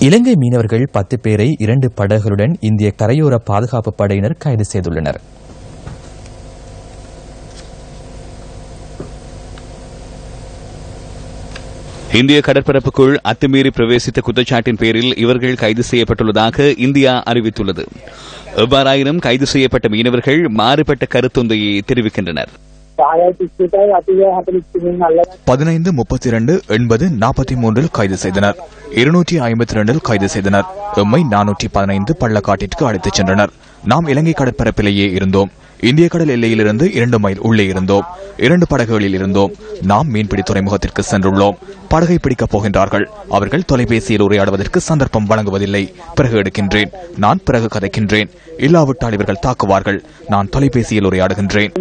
இலங்கை மீனவர்கள் பத்து பேரை இரண்டு படகுகளுடன் இந்திய கரையோர பாதுகாப்பு படையினர் கைது செய்துள்ளனர் இந்திய கடற்பரப்புக்குள் அத்துமீறி பிரவேசித்த குற்றச்சாட்டின் பேரில் இவர்கள் கைது செய்யப்பட்டுள்ளதாக இந்தியா அறிவித்துள்ளது எவ்வாறாயினும் கைது செய்யப்பட்ட மீனவர்கள் மாறுபட்ட கருத்தொந்தையை தெரிவிக்கின்றனர் பதினைந்து முப்பத்தி இரண்டு எண்பது நாற்பத்தி மூன்றில் கைது செய்தனர் இருநூற்றி ஐம்பத்தி இரண்டில் கைது செய்தனர் எம்மை நானூற்றி பதினைந்து பள்ளக்காட்டிற்கு அழைத்துச் சென்றனர் நாம் இலங்கை கடற்பரப்பிலேயே இருந்தோம் இந்திய கடல் எல்லையிலிருந்து இரண்டு மைல் உள்ளே இருந்தோம் இரண்டு படகுகளில் இருந்தோம் நாம் மீன்பிடி துறைமுகத்திற்கு சென்றுள்ளோம் படகை பிடிக்கப் போகின்றார்கள் அவர்கள் தொலைபேசியில் உரையாடுவதற்கு சந்தர்ப்பம் வழங்குவதில்லை பிறகு எடுக்கின்றேன் நான் பிறகு கதைக்கின்றேன் இல்லாவிட்டால் இவர்கள் தாக்குவார்கள் நான் தொலைபேசியில் உரையாடுகின்றேன்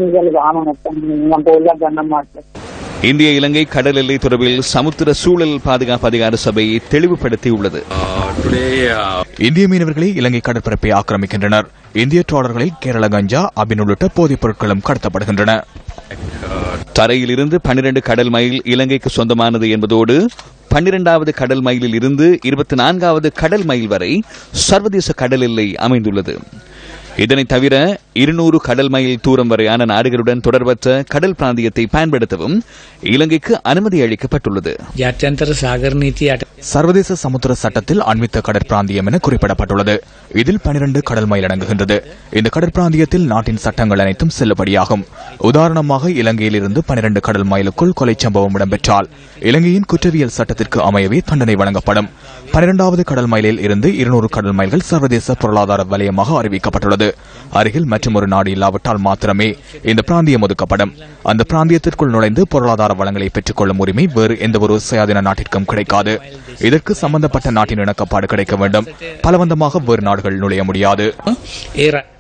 இந்திய இலங்கை கடல் எல்லை தொடர்பில் சமுத்திர சூழல் பாதுகாப்பு அதிகார சபை தெளிவுபடுத்தியுள்ளது இந்திய மீனவர்களை இலங்கை கடற்பரப்பை ஆக்கிரமிக்கின்றனர் இந்திய ட்ராலர்களில் கேரள கஞ்சா அபின் உள்ளிட்ட போதைப் பொருட்களும் கடத்தப்படுகின்றன தரையிலிருந்து பன்னிரண்டு கடல் மைல் இலங்கைக்கு சொந்தமானது என்பதோடு பன்னிரண்டாவது கடல் மைலில் இருந்து இருபத்தி நான்காவது கடல் மைல் வரை சர்வதேச கடல் எல்லை அமைந்துள்ளது இதனைத் தவிர இருநூறு கடல் மைல் தூரம் வரையான நாடுகளுடன் தொடர்பற்ற கடல் பிராந்தியத்தை பயன்படுத்தவும் இலங்கைக்கு அனுமதி அளிக்கப்பட்டுள்ளது ජාත්‍යන්තර සාගර නීතියට சர்வதேச சமுத்திர சட்டத்தில் அண்மித்த கடற்பிராந்தியம் என குறிப்பிடப்பட்டுள்ளது இதில் பனிரெண்டு கடல் மைல் அடங்குகின்றது இந்த கடற்பிராந்தியத்தில் நாட்டின் சட்டங்கள் அனைத்தும் செல்லுபடியாகும் உதாரணமாக இலங்கையில் இருந்து பனிரெண்டு கடல் மைலுக்குள் கொலை சம்பவம் இடம்பெற்றால் இலங்கையின் குற்றவியல் சட்டத்திற்கு அமையவே தண்டனை வழங்கப்படும் பனிரெண்டாவது கடல் மைலில் இருந்து இருநூறு கடல் மைல்கள் சர்வதேச பொருளாதார வலயமாக அறிவிக்கப்பட்டுள்ளது அருகில் மற்றும் ஒரு நாடு இல்லாவிட்டால் மாத்திரமே இந்த பிராந்தியம் ஒதுக்கப்படும் அந்த பிராந்தியத்திற்குள் நுழைந்து பொருளாதார வளங்களை பெற்றுக் கொள்ளும் உரிமை வேறு எந்த ஒரு சுயாதீன நாட்டிற்கும் கிடைக்காது இதற்கு சம்பந்தப்பட்ட நாட்டின் இணக்கப்பாடு கிடைக்க வேண்டும் பலவந்தமாக வேறு நாடுகள் நுழைய முடியாது ඒ ර-